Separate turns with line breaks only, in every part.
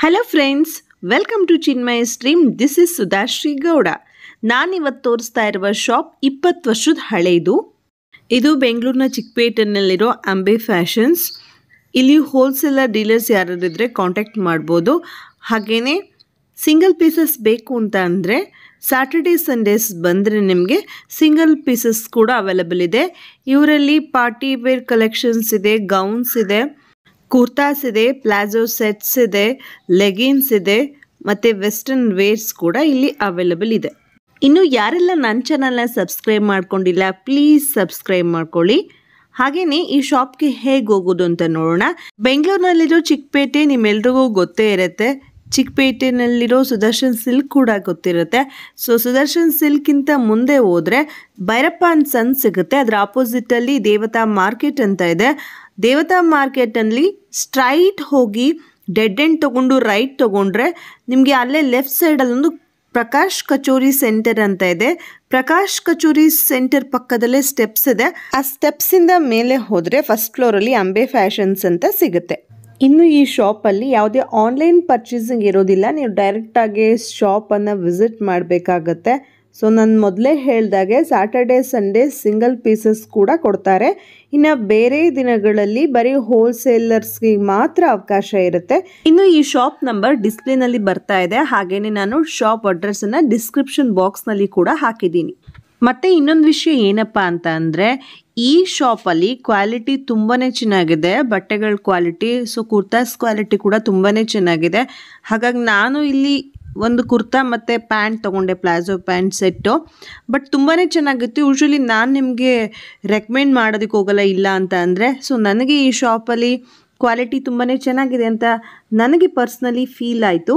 Hello friends welcome to Chinmaya stream this is Sudhashree Gowda ನಾನಿವತ್ತು ತೋರಿಸ್ತಾ ಇರುವ ಶಾಪ್ ಇಪ್ಪತ್ತು ವರ್ಷದ ಹಳೆಯದು ಇದು ಬೆಂಗಳೂರಿನ ಚಿಕ್ಕಪೇಟೆನಲ್ಲಿರೋ ಅಂಬೆ ಫ್ಯಾಷನ್ಸ್ ಇಲ್ಲಿ ಹೋಲ್ಸೇಲರ್ ಡೀಲರ್ಸ್ ಯಾರಾದ್ರಿದ್ರೆ ಕಾಂಟ್ಯಾಕ್ಟ್ ಮಾಡ್ಬೋದು ಹಾಗೆಯೇ ಸಿಂಗಲ್ ಪೀಸಸ್ ಬೇಕು ಅಂತ ಅಂದರೆ ಸ್ಯಾಟರ್ಡೇ ಸಂಡೇಸ್ ಬಂದರೆ ನಿಮಗೆ ಸಿಂಗಲ್ ಪೀಸಸ್ ಕೂಡ ಅವೈಲಬಲ್ ಇದೆ ಇವರಲ್ಲಿ ಪಾರ್ಟಿ ವೇರ್ ಕಲೆಕ್ಷನ್ಸ್ ಇದೆ ಗೌನ್ಸ್ ಇದೆ ಕುರ್ತಾಸ್ ಇದೆ ಪ್ಲಾಜೋ ಸೆಟ್ಸ್ ಇದೆ ಲೆಗಿನ್ಸ್ ಇದೆ ಮತ್ತು ವೆಸ್ಟರ್ನ್ ವೇರ್ಸ್ ಕೂಡ ಇಲ್ಲಿ ಅವೈಲಬಲ್ ಇದೆ ಇನ್ನು ಯಾರೆಲ್ಲ ನನ್ನ ಚಾನಲ್ನ ಸಬ್ಸ್ಕ್ರೈಬ್ ಮಾಡ್ಕೊಂಡಿಲ್ಲ ಪ್ಲೀಸ್ ಸಬ್ಸ್ಕ್ರೈಬ್ ಮಾಡ್ಕೊಳ್ಳಿ ಹಾಗೆಯೇ ಈ ಶಾಪ್ಗೆ ಹೇಗೆ ಹೋಗೋದು ಅಂತ ನೋಡೋಣ ಬೆಂಗಳೂರಿನಲ್ಲಿರೋ ಚಿಕ್ಕಪೇಟೆ ನಿಮ್ಮೆಲ್ರಿಗೂ ಗೊತ್ತೇ ಇರುತ್ತೆ ಚಿಕ್ಕಪೇಟೆನಲ್ಲಿರೋ ಸುದರ್ಶನ್ ಸಿಲ್ಕ್ ಕೂಡ ಗೊತ್ತಿರುತ್ತೆ ಸೊ ಸುದರ್ಶನ್ ಸಿಲ್ಕ್ಗಿಂತ ಮುಂದೆ ಹೋದರೆ ಭೈರಪ್ಪ ಅಂಡ್ ಸನ್ ಸಿಗುತ್ತೆ ಅದರ ಆಪೋಸಿಟಲ್ಲಿ ದೇವತಾ ಮಾರ್ಕೆಟ್ ಅಂತ ಇದೆ ದೇವತಾ ಮಾರ್ಕೆಟಲ್ಲಿ ಸ್ಟ್ರೈಟ್ ಹೋಗಿ ಡೆಡ್ ಎಂಡ್ ತೊಗೊಂಡು ರೈಟ್ ತೊಗೊಂಡ್ರೆ ನಿಮಗೆ ಅಲ್ಲೇ ಲೆಫ್ಟ್ ಸೈಡಲ್ಲೊಂದು ಪ್ರಕಾಶ್ ಕಚೋರಿ ಸೆಂಟರ್ ಅಂತ ಇದೆ ಪ್ರಕಾಶ್ ಕಚೋರಿ ಸೆಂಟರ್ ಪಕ್ಕದಲ್ಲೇ ಸ್ಟೆಪ್ಸ್ ಇದೆ ಆ ಸ್ಟೆಪ್ಸ್ ಇಂದ ಮೇಲೆ ಹೋದ್ರೆ ಫಸ್ಟ್ ಫ್ಲೋರ್ ಅಲ್ಲಿ ಅಂಬೆ ಫ್ಯಾಷನ್ಸ್ ಅಂತ ಸಿಗುತ್ತೆ ಇನ್ನು ಈ ಶಾಪ್ ಅಲ್ಲಿ ಯಾವುದೇ ಆನ್ಲೈನ್ ಪರ್ಚೇಸಿಂಗ್ ಇರೋದಿಲ್ಲ ನೀವು ಡೈರೆಕ್ಟ್ ಆಗಿ ಶಾಪ್ ಅನ್ನ ವಿಸಿಟ್ ಮಾಡಬೇಕಾಗತ್ತೆ ಸೊ ನಾನು ಮೊದಲೇ ಹೇಳ್ದಾಗೆ ಸ್ಯಾಟರ್ಡೇ ಸಂಡೇ ಸಿಂಗಲ್ ಪೀಸಸ್ ಕೂಡ ಕೊಡ್ತಾರೆ ಇನ್ನು ಬೇರೆ ದಿನಗಳಲ್ಲಿ ಬರೀ ಹೋಲ್ಸೇಲರ್ಸ್ಗೆ ಮಾತ್ರ ಅವಕಾಶ ಇರುತ್ತೆ ಇನ್ನು ಈ ಶಾಪ್ ನಂಬರ್ ಡಿಸ್ಪ್ಲೇನಲ್ಲಿ ಬರ್ತಾ ಇದೆ ಹಾಗೇನೆ ನಾನು ಶಾಪ್ ಅಡ್ರೆಸ್ಸನ್ನು ಡಿಸ್ಕ್ರಿಪ್ಷನ್ ಬಾಕ್ಸ್ನಲ್ಲಿ ಕೂಡ ಹಾಕಿದ್ದೀನಿ ಮತ್ತೆ ಇನ್ನೊಂದು ವಿಷಯ ಏನಪ್ಪ ಅಂತ ಅಂದರೆ ಈ ಶಾಪಲ್ಲಿ ಕ್ವಾಲಿಟಿ ತುಂಬಾ ಚೆನ್ನಾಗಿದೆ ಬಟ್ಟೆಗಳ ಕ್ವಾಲಿಟಿ ಸೊ ಕುರ್ತಾಸ್ ಕ್ವಾಲಿಟಿ ಕೂಡ ತುಂಬಾ ಚೆನ್ನಾಗಿದೆ ಹಾಗಾಗಿ ನಾನು ಇಲ್ಲಿ ಒಂದು ಕುರ್ತಾ ಮತ್ತು ಪ್ಯಾಂಟ್ ತೊಗೊಂಡೆ ಪ್ಲಾಜೋ ಪ್ಯಾಂಟ್ ಸೆಟ್ಟು ಬಟ್ ತುಂಬಾ ಚೆನ್ನಾಗಿತ್ತು ಯೂಶ್ವಲಿ ನಾನು ನಿಮಗೆ ರೆಕಮೆಂಡ್ ಮಾಡೋದಕ್ಕೆ ಹೋಗಲ್ಲ ಇಲ್ಲ ಅಂತ ಅಂದರೆ ಸೊ ನನಗೆ ಈ ಶಾಪಲ್ಲಿ ಕ್ವಾಲಿಟಿ ತುಂಬಾ ಚೆನ್ನಾಗಿದೆ ಅಂತ ನನಗೆ ಪರ್ಸ್ನಲಿ ಫೀಲ್ ಆಯಿತು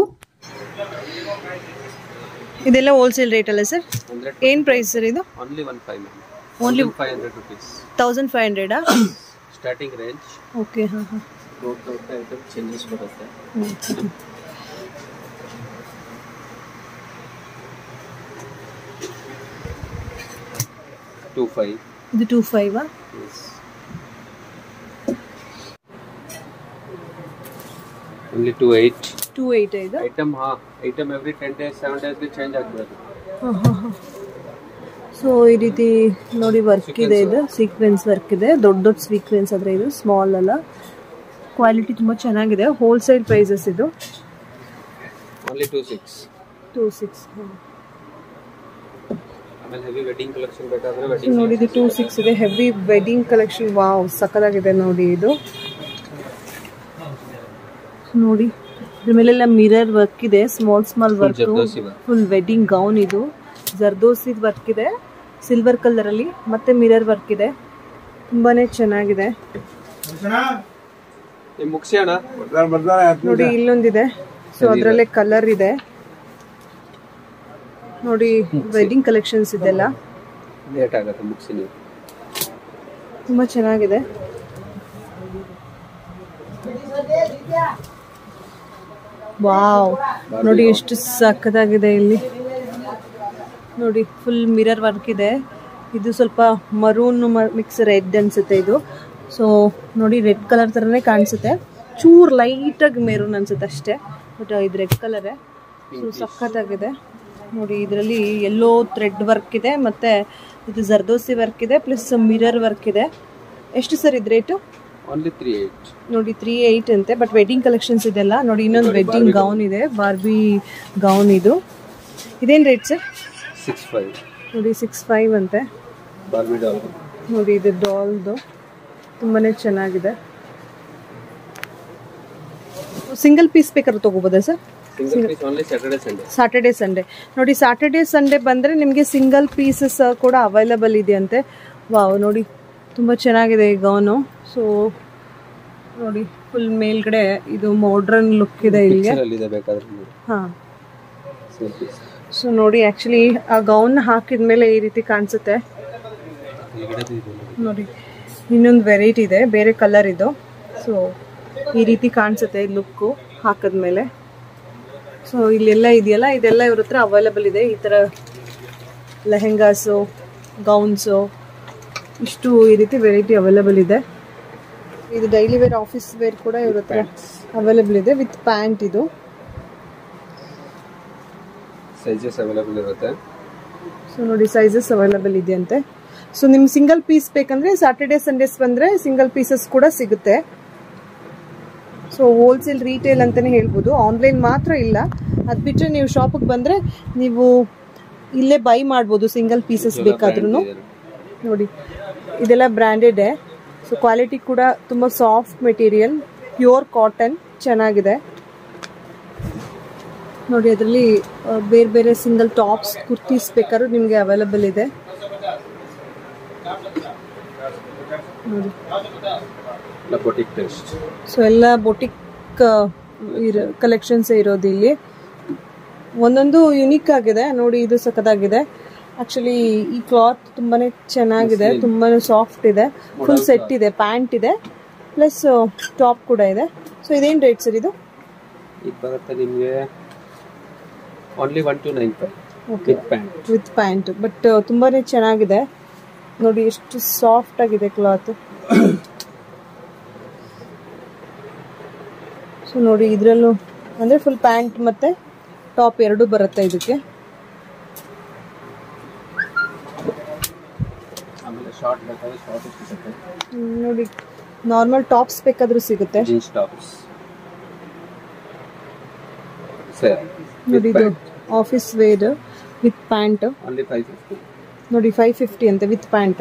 ಇದೆಲ್ಲ ಹೋಲ್ಸೇಲ್ ರೇಟ್ ಅಲ್ಲ ಸರ್ ಏನು ಪ್ರೈಸ್ ಸರ್ ಇದು
only one five minutes.
Only-
Only five hundred rupees.
Thousand five ಹಂಡ್ರೆಡಾ
Starting range.
ಓಕೆ ಹಾಂ ಹಾಂ
Note note item changes ಬರುತ್ತೆ. Two five.
ಇದು ಟೂ ಫೈವಾ
Yes. Only two eight.
Two eight ಇದು
Item ಹಾ item every ten days seven days ಗೆ change ಆಗ್ಬೋದು.
ಹಾಂ ಹಾಂ ಹಾಂ ಸೊ ಈ ರೀತಿ ನೋಡಿ ವರ್ಕ್ ಇದೆ ಇದು ಸೀಕ್ವೆನ್ಸ್ ವರ್ಕ್ ಇದೆ ದೊಡ್ಡ ದೊಡ್ಡ ಸೀಕ್ವೆನ್ಸ್ ಆದರೆ ಇದು ಸ್ಮಾಲ್ ಅಲ್ಲ ಕ್ವಾಲಿಟಿ ತುಂಬ ಚೆನ್ನಾಗಿದೆ ಹೋಲ್ಸೇಲ್ ಪ್ರೈಸಸ್ ಇದು
Only two six.
Two six
ಆಮೇಲೆ ಹೆವಿ ವೆಡ್ಡಿಂಗ್ ಕಲೆಕ್ಷನ್ ಬೇಕಾದ್ರೆ
ಸೊ
ವೆಡ್ಡಿಂಗ್
ನೋಡಿ ಇದು ಟೂ ಸಿಕ್ಸ್ ಇದೆ ಹೆವಿ ವೆಡ್ಡಿಂಗ್ ಕಲೆಕ್ಷನ್ ವಾವ್ ಸಕ್ಕದಾಗಿದೆ ನೋಡಿ ಇದು ನೋಡಿ ಇದ್ರ ಮೇಲೆಲ್ಲ ಮಿರರ್ ವರ್ಕ್ ಇದೆ small small work
zardozi work.
Full wedding gown ಇದು ಜರ್ದೋಸಿ ವರ್ಕ್ ಇದೆ ಸಿಲ್ವರ್ ಕಲರ್ ಅಲ್ಲಿ ಮತ್ತೆ ಮಿರರ್ ವರ್ಕ್ ಇದೆ ತುಂಬಾನೇ ಚೆನ್ನಾಗಿದೆ
ನಿಮ್ ಮುಗ್ಸಿ ಅಣ್ಣ
ನೋಡಿ ಇಲ್ಲೊಂದಿದೆ ಸೊ ಅದರಲ್ಲೇ ಕಲರ್ ಇದೆ ನೋಡಿ ವೆಡ್ಡಿಂಗ್ ಕಲೆಕ್ಷನ್ಸ್ ಇದೆಲ್ಲ
ಲೇಟ್ ಆಗುತ್ತೆ ಮುಗ್ಸಿ ನೀವು
ತುಂಬಾ ಚೆನ್ನಾಗಿದೆ ವಾವ್ ನೋಡಿ ಎಷ್ಟು ಸಕ್ಕದಾಗಿದೆ ಇಲ್ಲಿ ನೋಡಿ ಫುಲ್ ಮಿರರ್ ವರ್ಕ್ ಇದೆ ಇದು ಸ್ವಲ್ಪ ಮರೂನ್ ಮಿಕ್ಸ್ ರೆಡ್ ಅನ್ಸುತ್ತೆ ಇದು ಸೊ ನೋಡಿ ರೆಡ್ ಕಲರ್ ಥರನೇ ಕಾಣಿಸುತ್ತೆ ಚೂರ್ ಲೈಟಾಗಿ ಮೆರೂನ್ ಅನ್ಸುತ್ತೆ ಅಷ್ಟೇ ಬಟ್ ಇದು ರೆಡ್ ಕಲರೇ ಸೊ ಸಖತ್ತಾಗಿದೆ ನೋಡಿ ಇದರಲ್ಲಿ ಎಲ್ಲೋ ಥ್ರೆಡ್ ವರ್ಕ್ ಇದೆ ಮತ್ತೆ ಇದು ಜರ್ದೋಸಿ ವರ್ಕ್ ಇದೆ ಪ್ಲಸ್ ಮಿರರ್ ವರ್ಕ್ ಇದೆ ಎಷ್ಟು ಸರ್ ಇದು ರೇಟು
ಓನ್ಲಿ ತ್ರೀ ಏಟ್
ನೋಡಿ ತ್ರೀ ಏಯ್ಟ್ ಅಂತೆ ಬಟ್ ವೆಡ್ಡಿಂಗ್ ಕಲೆಕ್ಷನ್ಸ್ ಇದೆಲ್ಲ ನೋಡಿ ಇನ್ನೊಂದು ವೆಡ್ಡಿಂಗ್ ಗೌನ್ ಇದೆ ಬಾರ್ಬಿ ಗೌನ್ ಇದು ಇದೇನು ರೇಟ್ ಸರ್
ಸಿಕ್ಸ್ ಫೈವ್
ನೋಡಿ ಸಿಕ್ಸ್ ಫೈವ್ ಅಂತೆ
ಬಾರ್ಬಿ ಡಾಲ್
ನೋಡಿ ಇದು ಡಾಲ್ದು ತುಂಬಾ ಚೆನ್ನಾಗಿದೆ ಸಿಂಗಲ್ ಪೀಸ್ ಬೇಕಾದ್ರೆ ತೊಗೋಬೋದಾ sir
single piece only Saturday Sunday
Saturday Sunday ನೋಡಿ ಸಾಟರ್ಡೆ ಸಂಡೇ ಬಂದರೆ ನಿಮಗೆ ಸಿಂಗಲ್ ಪೀಸಸ್ ಕೂಡ ಅವೈಲಬಲ್ ಇದೆಯಂತೆ ವಾವ್ ನೋಡಿ ತುಂಬ ಚೆನ್ನಾಗಿದೆ ಈ ಗೌನು ಸೊ ನೋಡಿ ಫುಲ್ ಮೇಲ್ಗಡೆ ಇದು ಮಾಡ್ರನ್ ಲುಕ್ ಇದೆ ಇಲ್ಲಿಗೆ
ಇದೆ ಬೇಕಾದ್ರೆ ನೋಡಿ
ಹಾಂ
ಸಿಂಗಲ್ ಪೀಸ್
ಸೊ ನೋಡಿ ಆ್ಯಕ್ಚುಲಿ ಆ ಗೌನ್ ಹಾಕಿದ ಮೇಲೆ ಈ ರೀತಿ ಕಾಣಿಸುತ್ತೆ
ಕೆಳಗಡೆದು ಇದೆ ನೋಡಿ.
ನೋಡಿ ಇನ್ನೊಂದು ವೆರೈಟಿ ಇದೆ ಬೇರೆ ಕಲರ್ ಇದು ಸೊ ಈ ರೀತಿ ಕಾಣಿಸುತ್ತೆ ಲುಕ್ಕು ಹಾಕಿದ್ಮೇಲೆ ಸೊ ಇಲ್ಲೆಲ್ಲ ಇದೆಯಲ್ಲ ಇದೆಲ್ಲ ಇವ್ರ ಹತ್ರ ಅವೈಲಬಲ್ ಇದೆ ಈ ಥರ ಲೆಹೆಂಗಾಸು ಗೌನ್ಸು ಇಷ್ಟು ಈ ರೀತಿ ವೆರೈಟಿ ಅವೈಲಬಲ್ ಇದೆ ಇದು ಡೈಲಿ ವೇರ್ ಆಫೀಸ್ ವೇರ್ ಕೂಡ ಇವ್ರ ಹತ್ರ ಅವೈಲಬಲ್ ಇದೆ ವಿತ್ ಪ್ಯಾಂಟ್ ಇದು
ಸೈಜಸ್ ಅವೈಲೇಬಲ್ ಇರುತ್ತೆ
ಸೊ ನೋಡಿ ಸೈಜಸ್ ಅವೈಲಬಲ್ ಇದೆಯಂತೆ ಸೊ ನಿಮ್ಗೆ ಸಿಂಗಲ್ ಪೀಸ್ ಬೇಕಂದ್ರೆ ಸ್ಯಾಟರ್ಡೆ ಸಂಡೇಸ್ ಬಂದ್ರೆ ಸಿಂಗಲ್ ಪೀಸಸ್ ಕೂಡ ಸಿಗುತ್ತೆ ಸೊ ಹೋಲ್ಸೇಲ್ ರೀಟೇಲ್ ಅಂತಾನೆ ಹೇಳ್ಬೋದು ಆನ್ಲೈನ್ ಮಾತ್ರ ಇಲ್ಲ ಅದು ಬಿಟ್ಟರೆ ನೀವು ಶಾಪಿಗೆ ಬಂದರೆ ನೀವು ಇಲ್ಲೇ ಬೈ ಮಾಡ್ಬೋದು ಸಿಂಗಲ್ ಪೀಸಸ್ ಬೇಕಾದ್ರೂ ನೋಡಿ ಇದೆಲ್ಲ ಬ್ರ್ಯಾಂಡೆಡ್ ಸೊ ಕ್ವಾಲಿಟಿ ಕೂಡ ತುಂಬ ಸಾಫ್ಟ್ ಮೆಟೀರಿಯಲ್ ಪ್ಯೂರ್ ಕಾಟನ್ ಚೆನ್ನಾಗಿದೆ ನೋಡಿ ಅದರಲ್ಲಿ ಬೇರೆ ಬೇರೆ ಸಿಂಗಲ್ ಟಾಪ್ಸ್ ಕುರ್ತೀಸ್ ಬೇಕಾದ್ರೂ ನಿಮಗೆ ಅವೈಲಬಲ್ ಇದೆ ನೋಡಿ
ಬೊಟಿಕ್ ಟೆಸ್ಟ್
ಸೊ ಎಲ್ಲ ಬೊಟಿಕ್ ಇರೋ ಕಲೆಕ್ಷನ್ಸ್ ಇರೋದು ಇಲ್ಲಿ ಒಂದೊಂದು ಯುನಿಕ್ ಆಗಿದೆ ನೋಡಿ ಇದು ಸಖತ್ತಾಗಿದೆ ಆಕ್ಚುಲಿ ಈ ಕ್ಲಾತ್ ತುಂಬಾನೇ ಚೆನ್ನಾಗಿದೆ ತುಂಬಾನೇ ಸಾಫ್ಟ್ ಇದೆ ಫುಲ್ ಸೆಟ್ ಇದೆ ಪ್ಯಾಂಟ್ ಇದೆ ಪ್ಲಸ್ ಟಾಪ್ ಕೂಡ ಇದೆ ಸೊ ಇದೇನು ರೇಟ್ ಸರ್ ಇದು
ಇದು ಬರುತ್ತೆ ನಿಮಗೆ only one two nine five
okay
with pant
with pant but ತುಂಬಾನೇ ಚೆನ್ನಾಗಿದೆ ನೋಡಿ ಎಷ್ಟು ಸಾಫ್ಟ್ ಆಗಿದೆ ಕ್ಲಾತ್ ಸೊ ನೋಡಿ ಇದರಲ್ಲೂ ಅಂದರೆ ಫುಲ್ ಪ್ಯಾಂಟ್ ಮತ್ತು ಟಾಪ್ ಎರಡು ಬರುತ್ತೆ ಇದಕ್ಕೆ
ಆಮೇಲೆ ಶಾರ್ಟ್ ಬೇಕಾದ್ರೆ ಶಾರ್ಟ್ ಸಿಗುತ್ತೆ
ಹ್ಮ್, ನೋಡಿ ನಾರ್ಮಲ್ ಟಾಪ್ಸ್ ಬೇಕಾದ್ರೂ ಸಿಗುತ್ತೆ
ಜೀನ್ಸ್ ಟಾಪ್ಸ್ ಸರ್
ನೋಡಿ ಇದು office wear with pant
only five fifty
ನೋಡಿ ಫೈವ್ ಫಿಫ್ಟಿ ಅಂತೆ ವಿತ್ ಪ್ಯಾಂಟ್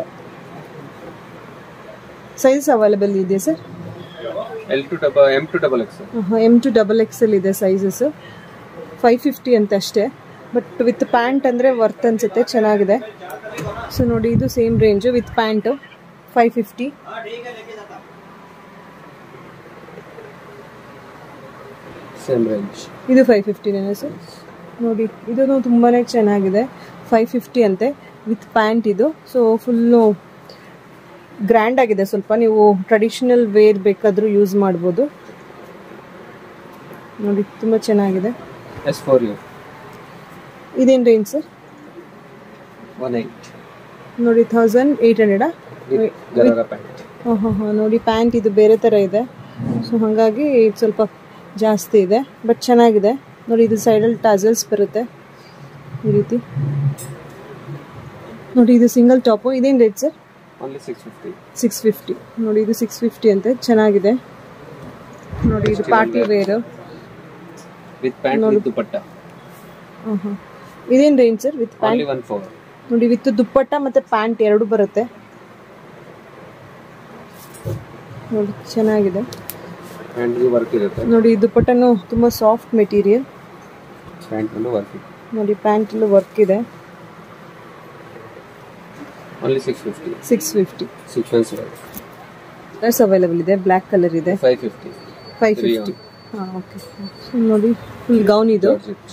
ಸೈಜ್ ಅವೈಲೇಬಲ್ ಇದೆ sir
L to double M to double X
M to double XL ಇದೆ ಸೈಜಸ್ ಫೈವ್ ಫಿಫ್ಟಿ ಅಂತ ಅಷ್ಟೇ but with pant ಅಂದರೆ worth ಅನ್ಸುತ್ತೆ ಚೆನ್ನಾಗಿದೆ so ನೋಡಿ ಇದು same range with pant five fifty
same range
ಇದು ಫೈವ್ ಫಿಫ್ಟಿನೇ ಸರ್ ನೋಡಿ ಇದೂ ತುಂಬಾ ಚೆನ್ನಾಗಿದೆ ಫೈವ್ ಫಿಫ್ಟಿ ಅಂತೆ ವಿತ್ ಪ್ಯಾಂಟ್ ಇದು ಸೊ ಫುಲ್ಲು ಗ್ರ್ಯಾಂಡ್ ಆಗಿದೆ ಸ್ವಲ್ಪ ನೀವು ಟ್ರೆಡಿಷನಲ್ ವೇರ್ ಬೇಕಾದರೂ ಯೂಸ್ ಮಾಡ್ಬೋದು ನೋಡಿ ತುಂಬ ಚೆನ್ನಾಗಿದೆ
ಎಸ್ ಫೋರ್ ಯು
ಇದೇನು ರೇಂಜ್ ಸರ್
ಒನ್ ಏಯ್ಟ್
ನೋಡಿ ಥೌಸಂಡ್ ಏಯ್ಟ್ ಹಂಡ್ರೆಡಾ
ಗರಾರ ಪ್ಯಾಂಟ್
ಹಾಂ ಹಾಂ ಹಾಂ ನೋಡಿ ಪ್ಯಾಂಟ್ ಇದು ಬೇರೆ ಥರ ಇದೆ ಸೊ ಹಾಗಾಗಿ ಇದು ಸ್ವಲ್ಪ ಜಾಸ್ತಿ ಇದೆ ಬಟ್ ಚೆನ್ನಾಗಿದೆ ನೋಡಿ ಇದು ಸೈಡಲ್ಲಿ ಟಾಸಲ್ಸ್ ಬರುತ್ತೆ ಈ ರೀತಿ ನೋಡಿ ಇದು ಸಿಂಗಲ್ ಟಾಪು ಇದೇನು rate sir
only six fifty
six fifty ನೋಡಿ ಇದು ಸಿಕ್ಸ್ ಫಿಫ್ಟಿ ಅಂತೆ ಚೆನ್ನಾಗಿದೆ ನೋಡಿ ಇದು party wear
with pant with dupatta
ಹಾಂ ಹಾಂ ಇದೇನು range sir with pant
only one four
ನೋಡಿ ವಿತ್ ದುಪ್ಪಟ್ಟ ಮತ್ತು ಪ್ಯಾಂಟ್ ಎರಡು ಬರುತ್ತೆ ನೋಡಿ ಚೆನ್ನಾಗಿದೆ
ಪ್ಯಾಂಟ್ಗೆ ವರ್ಕ್ ಇರುತ್ತೆ
ನೋಡಿ ಈ ದುಪ್ಪಟ್ಟನು ತುಂಬ ಸಾಫ್ಟ್ ಮೆಟೀರಿಯಲ್
ಪ್ಯಾಂಟ್ ಮೇಲೆ ವರ್ಕ್ ಇದೆ
ನೋಡಿ ಪ್ಯಾಂಟಲ್ಲೂ ವರ್ಕ್ ಇದೆ
only six fifty
six fifty
sequins work
colours available ಇದೆ ಬ್ಲ್ಯಾಕ್ ಕಲರ್ ಇದೆ
ಫೈವ್ ಫಿಫ್ಟಿ
ಫೈವ್ ಫಿಫ್ಟಿ ಹಾಂ ಓಕೆ ಸೊ ನೋಡಿ ಫುಲ್ ಗೌನ್ ಇದು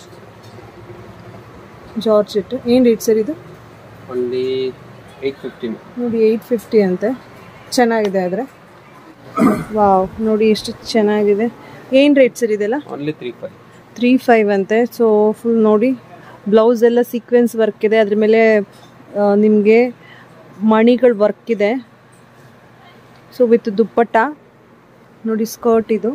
ಜಾರ್ಜೆಟ್ ಏನು ರೇಟ್ ಸರ್ ಇದು
ಓನ್ಲಿ ಏಯ್ಟ್ ಫಿಫ್ಟಿ
ನೋಡಿ ಏಯ್ಟ್ ಫಿಫ್ಟಿ ಅಂತೆ ಚೆನ್ನಾಗಿದೆ ಆದರೆ ವಾವ್ ನೋಡಿ ಎಷ್ಟು ಚೆನ್ನಾಗಿದೆ ಏನು ರೇಟ್ ಸರ್ ಇದೆಲ್ಲ
only three five
three five ಅಂತೆ ಸೊ ಫುಲ್ ನೋಡಿ ಬ್ಲೌಸ್ ಎಲ್ಲ ಸೀಕ್ವೆನ್ಸ್ ವರ್ಕ್ ಇದೆ ಅದ್ರ ಮೇಲೆ ನಿಮಗೆ ಮಣಿಗಳು ವರ್ಕ್ ಇದೆ ಸೊ ವಿತ್ ದುಪ್ಪಟ್ಟ ನೋಡಿ ಸ್ಕರ್ಟ್ ಇದು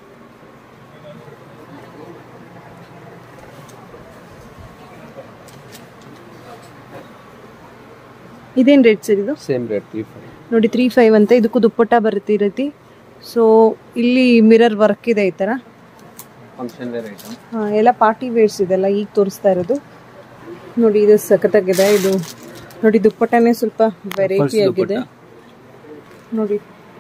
ಇದೇನು ರೇಟ್ ಸರ್ ಇದು
ಸೇಮ್ ರೇಟ್ ತ್ರೀ ಫೈವ್
ನೋಡಿ ತ್ರೀ ಫೈವ್ ಅಂತ ಇದಕ್ಕೂ ದುಪ್ಪಟ್ಟ ಬರುತ್ತೆ ಈ ರೀತಿ ಸೊ ಇಲ್ಲಿ ಮಿರರ್ ವರ್ಕ್ ಇದೆ ಈ ಥರ
ಫಂಕ್ಷನ್ ವೇರ್ ಐಟಮ್
ಹಾ, ಎಲ್ಲ ಪಾರ್ಟಿ ವೇರ್ಸ್ ಇದೆಲ್ಲ ಈಗ ತೋರಿಸ್ತಾ ಇರೋದು ನೋಡಿ ಇದು ಸಖತ್ತಾಗಿದೆ ಇದು ನೋಡಿ ದುಪ್ಪಟ್ಟನೇ ಸ್ವಲ್ಪ ವೆರೈಟಿ ಆಗಿದೆ ನೋಡಿ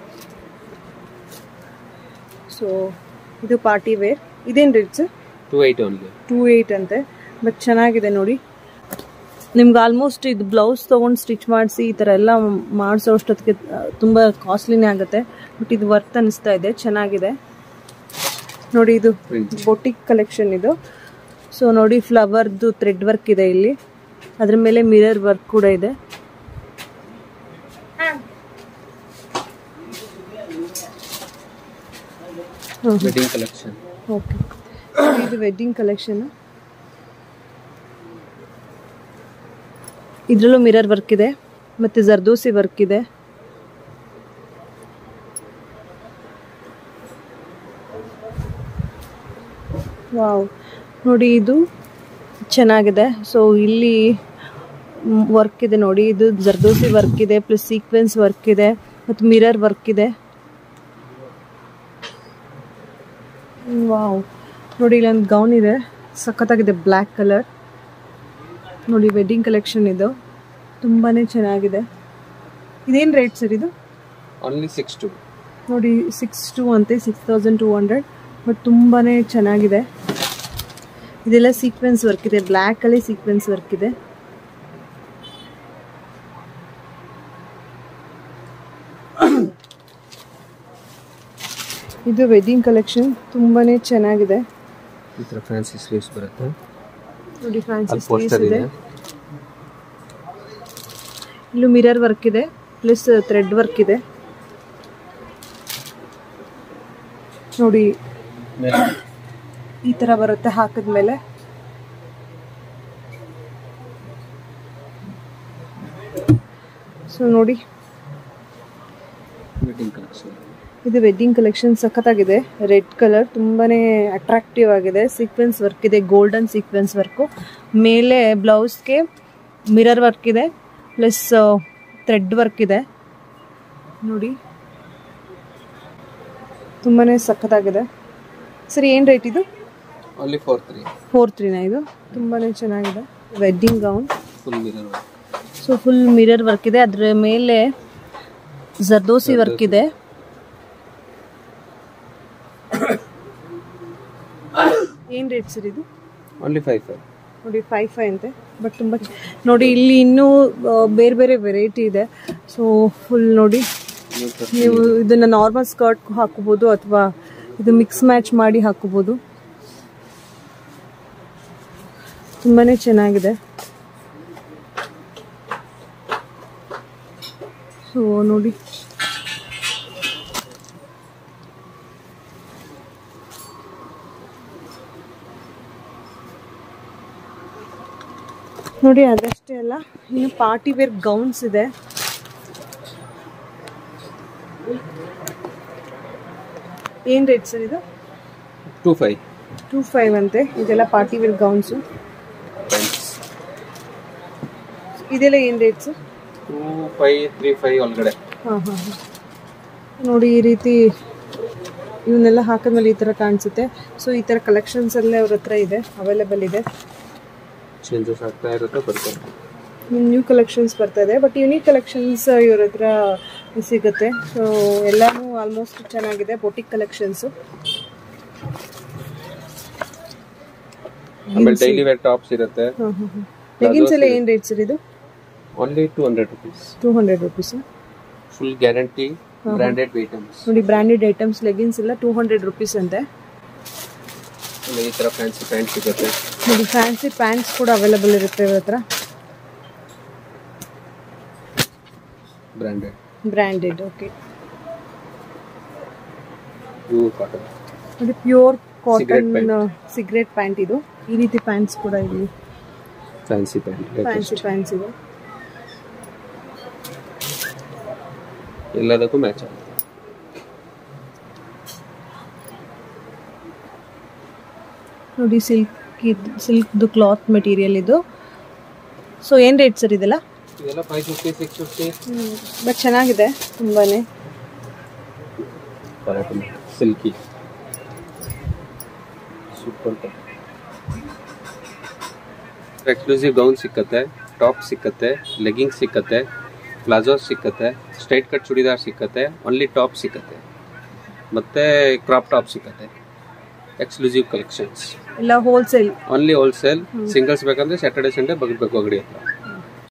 ಸೊ ಇದು ಪಾರ್ಟಿ ವೇರ್ ಇದೇನು rate sir
two eight only
two eight ಅಂತೆ ಬಟ್ ಚೆನ್ನಾಗಿದೆ ನೋಡಿ ನಿಮ್ಗೆ ಆಲ್ಮೋಸ್ಟ್ ಇದು ಬ್ಲೌಸ್ ತೊಗೊಂಡು ಸ್ಟಿಚ್ ಮಾಡಿಸಿ ಈ ಥರ ಎಲ್ಲ ಮಾಡಿಸೋ ಅಷ್ಟೊತ್ತಿಗೆ ತುಂಬ ಕಾಸ್ಟ್ಲಿನೇ ಆಗುತ್ತೆ ಬಟ್ ಇದು ವರ್ತ್ ಅನಿಸ್ತಾ ಇದೆ ಚೆನ್ನಾಗಿದೆ ನೋಡಿ ಇದು
Fringe.
ಬೊಟಿಕ್ ಕಲೆಕ್ಷನ್ ಇದು ಸೊ ನೋಡಿ ಫ್ಲವರ್ದು ಥ್ರೆಡ್ ವರ್ಕ್ ಇದೆ ಇಲ್ಲಿ ಅದ್ರ ಮೇಲೆ ಮಿರರ್ ವರ್ಕ್ ಕೂಡ ಇದೆ
ವೆಡ್ಡಿಂಗ್ ಕಲೆಕ್ಷನ್
ಓಕೆ ಇದು ವೆಡ್ಡಿಂಗ್ ಕಲೆಕ್ಷನ್ ಇದರಲ್ಲೂ ಮಿರರ್ ವರ್ಕ್ ಇದೆ ಮತ್ತು ಜರ್ದೋಸಿ ವರ್ಕ್ ಇದೆ ವಾವ್ ನೋಡಿ ಇದು ಚೆನ್ನಾಗಿದೆ ಸೊ ಇಲ್ಲಿ ವರ್ಕ್ ಇದೆ ನೋಡಿ ಇದು ಜರ್ದೋಸಿ ವರ್ಕ್ ಇದೆ ಪ್ಲಸ್ ಸೀಕ್ವೆನ್ಸ್ ವರ್ಕ್ ಇದೆ ಮತ್ತು ಮಿರರ್ ವರ್ಕ್ ಇದೆ ವಾವ್ ನೋಡಿ ಇಲ್ಲೊಂದು ಗೌನ್ ಇದೆ ಸಖತ್ತಾಗಿದೆ ಬ್ಲ್ಯಾಕ್ ಕಲರ್ ನೋಡಿ ವೆಡ್ಡಿಂಗ್ ಕಲೆಕ್ಷನ್ ಇದು ತುಂಬಾ ಚೆನ್ನಾಗಿದೆ ಇದೇನು ರೇಟ್ ಸರ್ ಇದು
ಓನ್ಲಿ ಸಿಕ್ಸ್ ಟು
ನೋಡಿ ಸಿಕ್ಸ್ ಟು ಅಂತೆ six thousand two hundred but ತುಂಬಾ ಚೆನ್ನಾಗಿದೆ ಇದೆಲ್ಲ ಸೀಕ್ವೆನ್ಸ್ ವರ್ಕ್ ಇದೆ ಬ್ಲ್ಯಾಕಲ್ಲಿ ಸೀಕ್ವೆನ್ಸ್ ವರ್ಕ್ ಇದೆ ಇದು ವೆಡ್ಡಿಂಗ್ ಕಲೆಕ್ಷನ್ ತುಂಬಾ ಚೆನ್ನಾಗಿದೆ
ಈ ಥರ ಫ್ಯಾನ್ಸಿ ಸ್ಲೀವ್ಸ್ ಬರುತ್ತೆ
ನೋಡಿ ಫ್ಯಾನ್ಸಿ
ಅಲ್ಲಿ ಪೋಸ್ಟರ್
ಇದೆ
ಇದೆ
ಇಲ್ಲೂ ಮಿರರ್ ವರ್ಕ್ ಇದೆ ಪ್ಲಸ್ ಥ್ರೆಡ್ ವರ್ಕ್ ಇದೆ ನೋಡಿ ಈ ತರ ಬರುತ್ತೆ ಹಾಕಿದ್ಮೇಲೆ ಸೊ ನೋಡಿ
ವೆಡ್ಡಿಂಗ್ ಕಲೆಕ್ಷನ್
ಇದು ವೆಡ್ಡಿಂಗ್ ಕಲೆಕ್ಷನ್ ಸಖತ್ತಾಗಿದೆ ರೆಡ್ ಕಲರ್ ತುಂಬಾನೇ ಅಟ್ರಾಕ್ಟಿವ್ ಆಗಿದೆ ಸೀಕ್ವೆನ್ಸ್ ವರ್ಕ್ ಇದೆ ಗೋಲ್ಡನ್ ಸೀಕ್ವೆನ್ಸ್ ವರ್ಕು ಮೇಲೆ ಬ್ಲೌಸ್ಗೆ ಮಿರರ್ ವರ್ಕ್ ಇದೆ ಪ್ಲಸ್ ಥ್ರೆಡ್ ವರ್ಕ್ ಇದೆ ನೋಡಿ ತುಂಬಾ ಸಖತ್ತಾಗಿದೆ ಸರಿ ಏನು ರೇಟ್ ಇದು
ಓನ್ಲಿ ಫೋರ್ ತ್ರೀ
ಫೋರ್ ತ್ರೀನ ಇದು ತುಂಬಾ ಚೆನ್ನಾಗಿದೆ wedding gown
full mirror
so full mirror work ಇದೆ ಅದರ ಮೇಲೆ ಜರ್ದೋಸಿ ವರ್ಕ್ ಇದೆ ಏನು ರೇಟ್ ಸರ್ ಇದು
ಓನ್ಲಿ ಫೈವ್ ಫೈವ್
ನೋಡಿ ಫೈವ್ ಫೈವ್ ಅಂತೆ ಬಟ್ ತುಂಬ ಚ- ನೋಡಿ ಇಲ್ಲಿ ಇನ್ನೂ ಆ, ಬೇರೆ ಬೇರೆ ವೆರೈಟಿ ಇದೆ ಸೊ ಫುಲ್ ನೋಡಿ ನೀವು ಇದನ್ನ ನಾರ್ಮಲ್ ಸ್ಕರ್ಟ್ ಹಾಕೋಬಹುದು ಅಥವಾ ಇದು ಮಿಕ್ಸ್ ಮ್ಯಾಚ್ ಮಾಡಿ ಹಾಕೋಬಹುದು ತುಂಬಾನೇ ಚೆನ್ನಾಗಿದೆ ಸೊ ನೋಡಿ ನೋಡಿ ಅದಷ್ಟೇ ಅಲ್ಲ ಇನ್ನು ಪಾರ್ಟಿ ವೇರ್ ಗೌನ್ಸ್ ಇದೆ ಏನ್ ರೇಟ್ ಸರ್ ಇದು
ಟೂ ಫೈವ್
ಟೂ ಫೈವ್ ಅಂತೆ ಇದೆಲ್ಲ ಪಾರ್ಟಿ ವೇರ್ ಗೌನ್ಸು ಇದೆಲ್ಲ ಏನು rate sir
two five three five ಒಳಗಡೆ
ಹಾಂ ಹಾಂ ಹಾಂ ನೋಡಿ ಈ ರೀತಿ ಇವನ್ನೆಲ್ಲ ಹಾಕಿದ್ಮೇಲೆ ಈ ಥರ ಕಾಣಿಸುತ್ತೆ ಸೊ ಈ ಥರ ಕಲೆಕ್ಷನ್ಸ್ ಎಲ್ಲ ಅವ್ರ ಹತ್ರ ಇದೆ ಅವೈಲೇಬಲ್ ಇದೆ
ಚೇಂಜಸ್ ಆಗ್ತಾ ಇರುತ್ತೆ ಬರ್ತಾರೆ
ನ್ಯೂ ಕಲೆಕ್ಷನ್ಸ್ ಬರ್ತಾ ಇದೆ ಬಟ್ ಯುನೀಕ್ ಕಲೆಕ್ಷನ್ಸ್ ಇವ್ರ ಹತ್ರ ಸಿಗುತ್ತೆ ಸೊ ಎಲ್ಲಾನು ಆಲ್ಮೋಸ್ಟ್ ಚೆನ್ನಾಗಿದೆ ಬೊಟಿಕ್ ಕಲೆಕ್ಷನ್ಸು
ಆಮೇಲೆ ಡೈಲಿ ವೇರ್ ಟಾಪ್ಸ್ ಇರುತ್ತೆ
ಹಾಂ ಹಾಂ ಹಾಂ ಲೆಗಿನ್ಸ್ ಎಲ್ಲ ಏನು ರೇಟ್ ಸರ್ ಇದು
only two hundred rupees
two hundred rupees
full guarantee branded items
ನೋಡಿ ಬ್ರ್ಯಾಂಡೆಡ್ ಐಟಮ್ಸ್ ಲೆಗಿನ್ಸ್ ಎಲ್ಲ ಟೂ ಹಂಡ್ರೆಡ್ ರುಪೀಸ್ ಅಂತೆ
ಈ ಥರ ಫ್ಯಾನ್ಸಿ ಪ್ಯಾಂಟ್ ಸಿಗುತ್ತೆ
ನೋಡಿ ಫ್ಯಾನ್ಸಿ ಪ್ಯಾಂಟ್ಸ್ ಕೂಡ ಅವೈಲೇಬಲ್ ಇರುತ್ತೆ ಇವ್ರ ಹತ್ರ
ಬ್ರಾಂಡೆಡ್
ಬ್ರ್ಯಾಂಡೆಡ್ ಓಕೆ
ಇವು ಕಾಟನ್
ನೋಡಿ pure
Cigarette
cotton cigarette pant ಇದು ಈ ರೀತಿ ಪ್ಯಾಂಟ್ಸ್ ಕೂಡ ಇಲ್ಲಿ
ಫ್ಯಾನ್ಸಿ ಪ್ಯಾಂಟ್
ಫ್ಯಾನ್ಸಿ ಪ್ಯಾಂಟ್ಸ್ ಇದೆ
ಎಲ್ಲದಕ್ಕೂ ಮ್ಯಾಚ್ ಆಗುತ್ತೆ
ನೋಡಿ ಸಿಲ್ಕ್ ಸಿಲ್ಕ್ದು ಕ್ಲಾತ್ ಮೆಟೀರಿಯಲ್ ಇದು ಸೊ ಏನು ರೇಟ್ ಸರ್ ಇದೆಲ್ಲ
ಇದೆಲ್ಲ five fifty six fifty
but ಚೆನ್ನಾಗಿದೆ ತುಂಬಾ
ಸಿಲ್ಕಿ ಸೂಪರ್ ಎಕ್ಸ್ಕ್ಲೂಸಿವ್ ಗೌನ್ ಸಿಕ್ಕತ್ತೆ ಟಾಪ್ ಸಿಕ್ಕತ್ತೆ ಲೆಗಿಂಗ್ಸ್ ಸಿಕ್ಕತ್ತೆ ಪ್ಲಾಜೋ ಸಿಕ್ಕತ್ತೆ ಸ್ಟ್ರೈಟ್ ಕಟ್ ಚೂಡಿದಾರ್ ಸಿಕ್ಕತ್ತೆ ಒನ್ಲಿ ಟಾಪ್ ಸಿಕ್ಕತ್ತೆ ಮತ್ತೆ ಕ್ರಾಪ್ ಟಾಪ್ ಸಿಕ್ಕತ್ತೆ ಎಕ್ಸ್ಕ್ಲೂಸಿವ್ ಕಲೆಕ್ಷನ್ಸ್
ಎಲ್ಲ ಹೋಲ್ಸೇಲ್
ಓನ್ಲಿ ಹೋಲ್ಸೇಲ್ ಸಿಂಗಲ್ಸ್ ಬೇಕಂದ್ರೆ ಸ್ಯಾಟರ್ಡೆ ಸಂಡೇ ಬಗಬೇಕು ಅಂಗಡಿ ಹತ್ರ